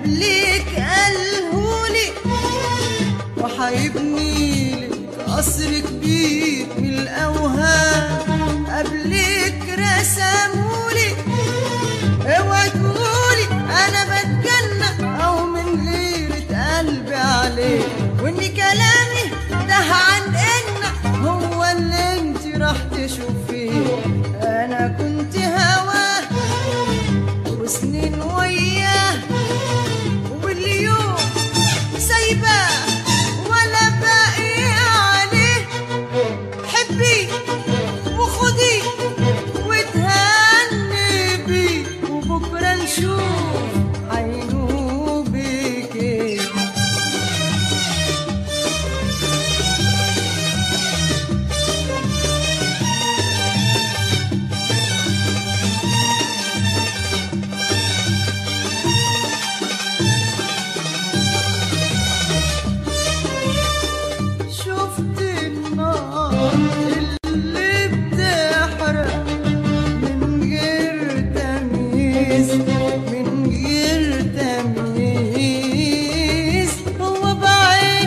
قبلك قالهولي وحيبني لك قصر كبير من الأوهام قبلك رسمولي اوعي تقولي أنا بتجنن أو من غيرة قلبي عليك وإن كلامي ده عن إن هو اللي انت راح تشوفيه أنا كنت هواه وسنين وياه واليوم سايباه ولا باقي عليه حبي وخدي وتهني بيه وبكره نشوف عينوبك ايه شفت النار اللي بتحرق من غير تمييز من غير تمييز هو بعين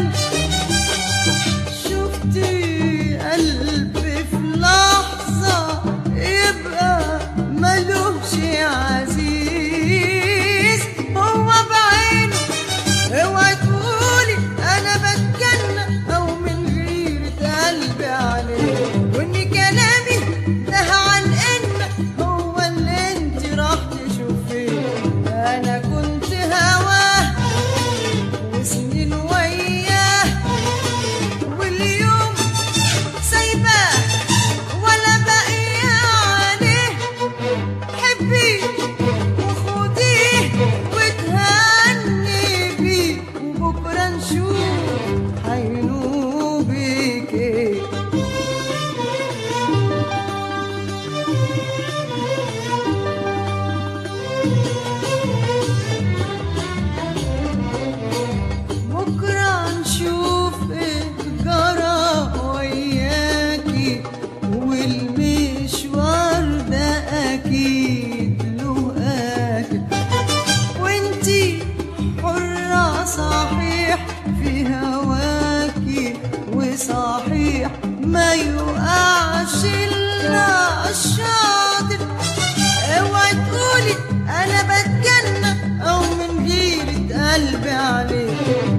شفت قلبي في لحظة يبقى ملوش عزيز هو بعينه اوعي تقولي انا بتجنن او من غيرة قلبي عليه وان كلامي ده عن ان هو اللي انت راح تشوفيه انا كنت هواه وسنين وياه واليوم سايباه ولا باقي عليه حبي وخديه وتهني بيه وبكره نشوف هينوبك ايه بكرة نشوف ايه جرى وياكي والمشوار ده أكيد له آخر وانتي حرة صحيح في هواكي وصحيح ما يوقعش إلا الشاطر اوعي تقولي انا بتجنن او من غيرة قلبي عليك